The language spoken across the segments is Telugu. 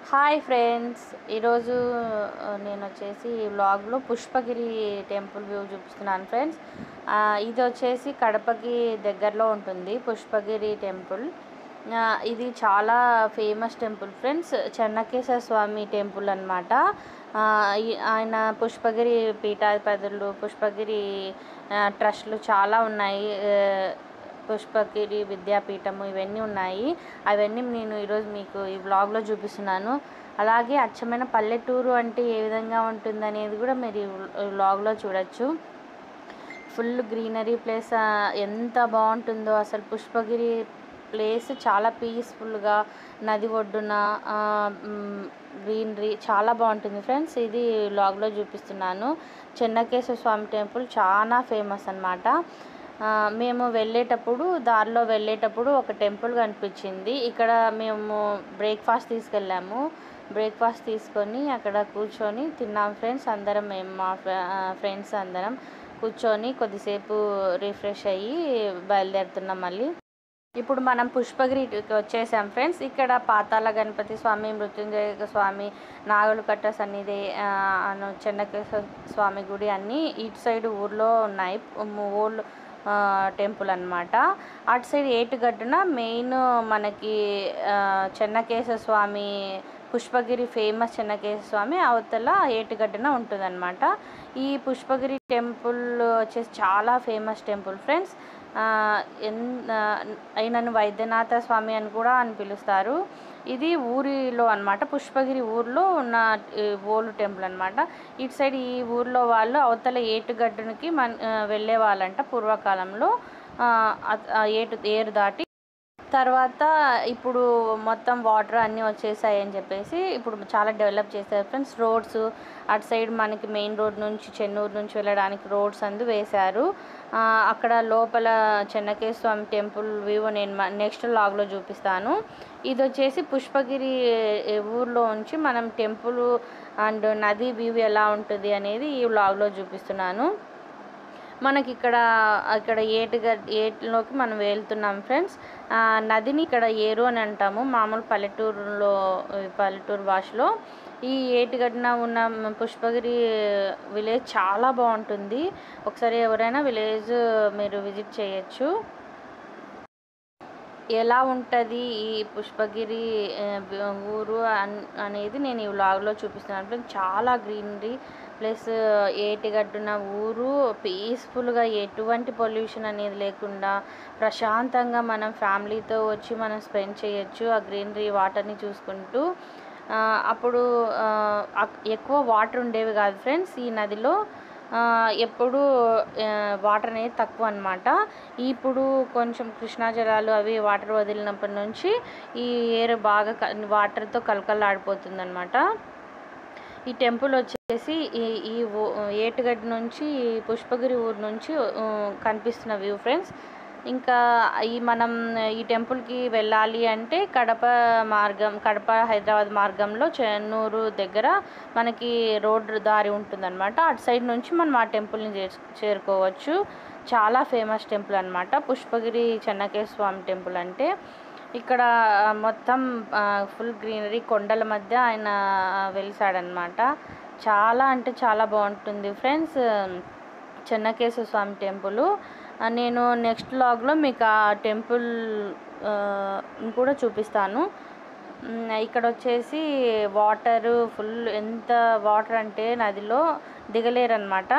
హాయ్ ఫ్రెండ్స్ ఈరోజు ఆ, నేను వచ్చేసి ఈ వ్లాగ్లో పుష్పగిరి టెంపుల్ వ్యూ చూపిస్తున్నాను ఫ్రెండ్స్ ఆ, ఇది వచ్చేసి కడపకి దగ్గరలో ఉంటుంది పుష్పగిరి టెంపుల్ ఆ, ఇది చాలా famous temple friends Chennakeshwara Swami temple అనమాట ఆయన పుష్పగిరి పీఠాధిపతులు పుష్పగిరి ఆ, ట్రస్ట్లు చాలా ఉన్నాయి ఆ, పుష్పగిరి విద్యాపీఠము ఇవన్నీ ఉన్నాయి అవన్నీ నేను ఈరోజు మీకు ఈ వ్లాగ్లో చూపిస్తున్నాను అలాగే అచ్చమైన పల్లెటూరు అంటే ఏ విధంగా ఉంటుంది అనేది కూడా మీరు ఈ వ్లాగ్లో చూడొచ్చు ఫుల్ గ్రీనరీ ప్లేస్ ఎంత బాగుంటుందో అసలు పుష్పగిరి ప్లేస్ చాలా పీస్ఫుల్గా నది ఒడ్డున గ్రీనరీ చాలా బాగుంటుంది ఫ్రెండ్స్ ఇది లాగ్లో చూపిస్తున్నాను చెన్నకేశ్వర స్వామి టెంపుల్ చాలా ఫేమస్ అన్నమాట ఆ, మేము వెళ్ళేటప్పుడు దారిలో వెళ్ళేటప్పుడు ఒక టెంపుల్ కనిపించింది ఇక్కడ మేము బ్రేక్ఫాస్ట్ తీసుకెళ్ళాము బ్రేక్ఫాస్ట్ తీసుకొని అక్కడ కూర్చొని తిన్నాం ఫ్రెండ్స్ అందరం మేము మా ఫ్రెండ్స్ అందరం కూర్చొని కొద్దిసేపు రిఫ్రెష్ అయ్యి బయలుదేరుతున్నాం మళ్ళీ ఇప్పుడు మనం పుష్పగిరికి వచ్చేసాం ఫ్రెండ్స్ ఇక్కడ పాతాళ గణపతి స్వామి మృత్యుంజయ స్వామి నాగులకట్ట సన్నిధి ఆ, అను చెన్నకేశ్వర స్వామి గుడి అన్నీ ఇటు సైడ్ ఊర్లో ఉన్నాయి ఊళ్ళో టెంపుల్ అన్నమాట అటు సైడ్ ఏటుగట్టున మెయిన్ మనకి ఆ, చెన్నకేశ్వర స్వామి పుష్పగిరి ఫేమస్ చెన్నకేశ్వర స్వామి అవతల ఏటుగట్టున ఉంటుందన్నమాట ఈ పుష్పగిరి టెంపుల్ వచ్చేసి చాలా ఫేమస్ టెంపుల్ ఫ్రెండ్స్ ఆ, ఎన్ ఆ, ఆయనను వైద్యనాథ స్వామి అని కూడా అని పిలుస్తారు ఇది ఊరిలో అన్నమాట పుష్పగిరి ఊర్లో ఉన్న ఈ, ఓల్డ్ టెంపుల్ అన్నమాట ఇటు సైడ్ ఈ ఊర్లో వాళ్ళు అవతల ఏటుగడ్డునికి మన ఆ, వెళ్ళే వాళ్ళంట పూర్వకాలంలో ఆ, అత- ఆ ఏటు ఏరు దాటి తర్వాత ఇప్పుడు మొత్తం వాటర్ అన్నీ వచ్చేసాయి అని చెప్పేసి ఇప్పుడు చాలా డెవలప్ చేశారు ఫ్రెండ్స్ రోడ్స్ అటు సైడ్ మనకి మెయిన్ రోడ్ నుంచి చెన్నూరు నుంచి వెళ్ళడానికి రోడ్స్ అందు వేశారు ఆ, అక్కడ లోపల చెన్నకేశ్వర స్వామి టెంపుల్ వ్యూ నేను నెక్స్ట్ లాగ్లో చూపిస్తాను ఇది వచ్చేసి పుష్పగిరి ఏ, ఊర్లో ఉంచి మనం టెంపుల్ అండ్ నది వ్యూ ఎలా ఉంటుంది అనేది ఈ వ్లాగ్లో చూపిస్తున్నాను మనకి ఇక్కడ ఇక్కడ ఏటుగా ఏటిలోకి మనం వెళ్తున్నాం ఫ్రెండ్స్ ఆ, నదిని ఇక్కడ ఏరు అని అంటాము మామూలు పల్లెటూరులో ఈ పల్లెటూరు భాషలో ఈ ఏటిగడ్డన ఉన్న పుష్పగిరి విలేజ్ చాలా బాగుంటుంది ఒకసారి ఎవరైనా విలేజ్ మీరు విజిట్ చేయొచ్చు ఎలా ఉంటుంది ఈ పుష్పగిరి ఆ, బ- ఊరు అన్- అనేది నేను ఈ వ్లాగ్లో చూపిస్తున్నాను ఫ్రెండ్స్ చాలా గ్రీనరీ ప్లస్ ఏటిగట్టున ఊరు పీస్ఫుల్గా ఎటువంటి పొల్యూషన్ అనేది లేకుండా ప్రశాంతంగా మనం ఫ్యామిలీతో వచ్చి మనం స్పెండ్ చేయొచ్చు ఆ గ్రీనరీ వాటర్ని చూసుకుంటూ ఆ, అప్పుడు ఆ, అక్- ఎక్కువ వాటర్ ఉండేవి కాదు ఫ్రెండ్స్ ఈ నదిలో ఆ, ఎప్పుడు ఆ, వాటర్ అనేది తక్కువ అనమాట ఇప్పుడు కొంచెం కృష్ణా జలాలు అవి వాటర్ వదిలినప్పటి నుంచి ఈ ఏరు బాగా క- వాటర్తో కలకలాడిపోతుంది అనమాట ఈ టెంపుల్ వచ్చేసి ఈ ఈ ఊ- ఏటుగడ్డ నుంచి ఈ పుష్పగిరి ఊరు నుంచి ఆ, కనిపిస్తున్న వ్యూ ఫ్రెండ్స్ ఇంకా ఈ మనం ఈ టెంపుల్కి వెళ్ళాలి అంటే కడప మార్గం కడప హైదరాబాద్ మార్గంలో చెన్నూరు దగ్గర మనకి రోడ్ దారి ఉంటుందన్నమాట అటు సైడ్ నుంచి మనం ఆ టెంపుల్ని చేర్చు చేరుకోవచ్చు చాలా ఫేమస్ టెంపుల్ అన్నమాట పుష్పగిరి చెన్నకేశ్వర స్వామి టెంపుల్ అంటే ఇక్కడ ఆ, మొత్తం ఫుల్ గ్రీనరీ కొండల మధ్య ఆయన వెలిసాడనమాట చాలా అంటే చాలా బాగుంటుంది ఫ్రెండ్స్ చెన్నకేశ్వర స్వామి టెంపుల్ నేను నెక్స్ట్ లాగ్లో మీకు ఆ టెంపుల్ ఆ, కూడా చూపిస్తాను మ్, ఇక్కడ వచ్చేసి వాటర్ ఫుల్ ఎంత వాటర్ అంటే నదిలో దిగలేరన్నమాట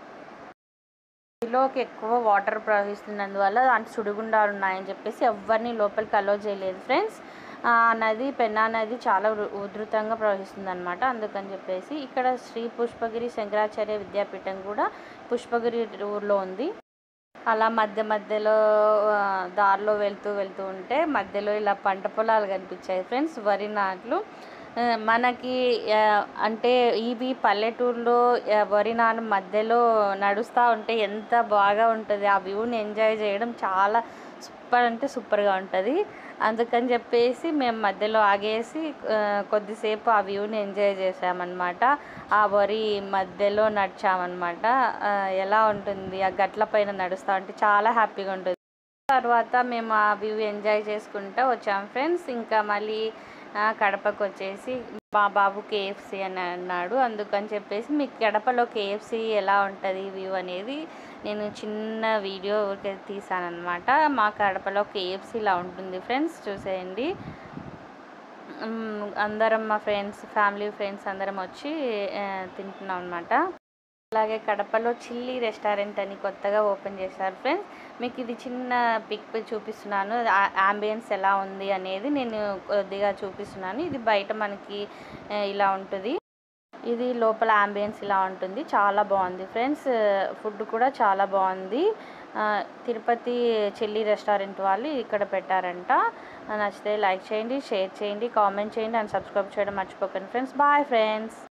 నదిలోకి ఎక్కువ వాటర్ ప్రవహిస్తున్నందువల్ల దాంట్లో సుడిగుండాలు ఉన్నాయని చెప్పేసి ఎవరిని లోపలికి అలో చేయలేదు ఫ్రెండ్స్ ఆ నది పెన్నా నది చాలా ఉధృ- ఉధృతంగా ప్రవహిస్తుంది అనమాట అందుకని చెప్పేసి ఇక్కడ శ్రీ పుష్పగిరి శంకరాచార్య విద్యాపీఠం కూడా పుష్పగిరి ఊర్లో ఉంది అలా మధ్య మధ్యలో ఆ, దారిలో వెళ్తూ వెళ్తూ ఉంటే మధ్యలో ఇలా పంట పొలాలు కనిపించాయి ఫ్రెండ్స్ వరి నాట్లు ఆ, మనకి ఆ, అంటే ఇవి పల్లెటూరులో ఆ, వరి నాటు మధ్యలో నడుస్తూ ఉంటే ఎంత బాగా ఉంటుంది ఆ వ్యూని ఎంజాయ్ చేయడం చాలా సూపర్ అంటే సూపర్గా ఉంటుంది అందుకని చెప్పేసి మేము మధ్యలో ఆగేసి ఆ, కొద్దిసేపు ఆ వ్యూని ఎంజాయ్ చేసామన్నమాట ఆ వరి మధ్యలో నడిచామన్నమాట ఆ, ఎలా ఉంటుంది ఆ గట్ల పైన నడుస్తూ ఉంటే చాలా హ్యాపీగా ఉంటుంది తర్వాత మేము ఆ వ్యూ ఎంజాయ్ చేసుకుంటూ వచ్చాం ఫ్రెండ్స్ ఇంకా మళ్ళీ ఆ, కడపకు వచ్చేసి మా బాబు కేఎఫ్సి అని అన్నాడు అందుకని చెప్పేసి మీకు కడపలో కేఎఫ్సి ఎలా ఉంటుంది వ్యూ అనేది నేను చిన్న వీడియో తీసానమాట మా కడపలో కేఎఫ్సి ఇలా ఉంటుంది ఫ్రెండ్స్ చూసేయండి మ్, అందరం మా ఫ్రెండ్స్ ఫ్యామిలీ ఫ్రెండ్స్ అందరం వచ్చి ఆ, తింటున్నాం అనమాట అలాగే కడపలో చిల్లీ రెస్టారెంట్ అని కొత్తగా ఓపెన్ చేశారు ఫ్రెండ్స్ మీకు ఇది చిన్న పిక్ చూపిస్తున్నాను అంబియన్స్ ఎలా ఉంది అనేది నేను కొద్దిగా చూపిస్తున్నాను ఇది బయట మనకి ఆ, ఇలా ఉంటుంది ఇది లోపల అంబియన్స్ ఇలా ఉంటుంది చాలా బాగుంది ఫ్రెండ్స్ ఫుడ్ కూడా చాలా బాగుంది ఆ, తిరుపతి చెల్లి రెస్టారెంట్ వాళ్ళు ఇక్కడ పెట్టారంట నచ్చితే లైక్ చేయండి షేర్ చేయండి కామెంట్ చేయండి అండ్ సబ్స్క్రైబ్ చేయడం మర్చిపోకండి ఫ్రెండ్స్ బాయ్ ఫ్రెండ్స్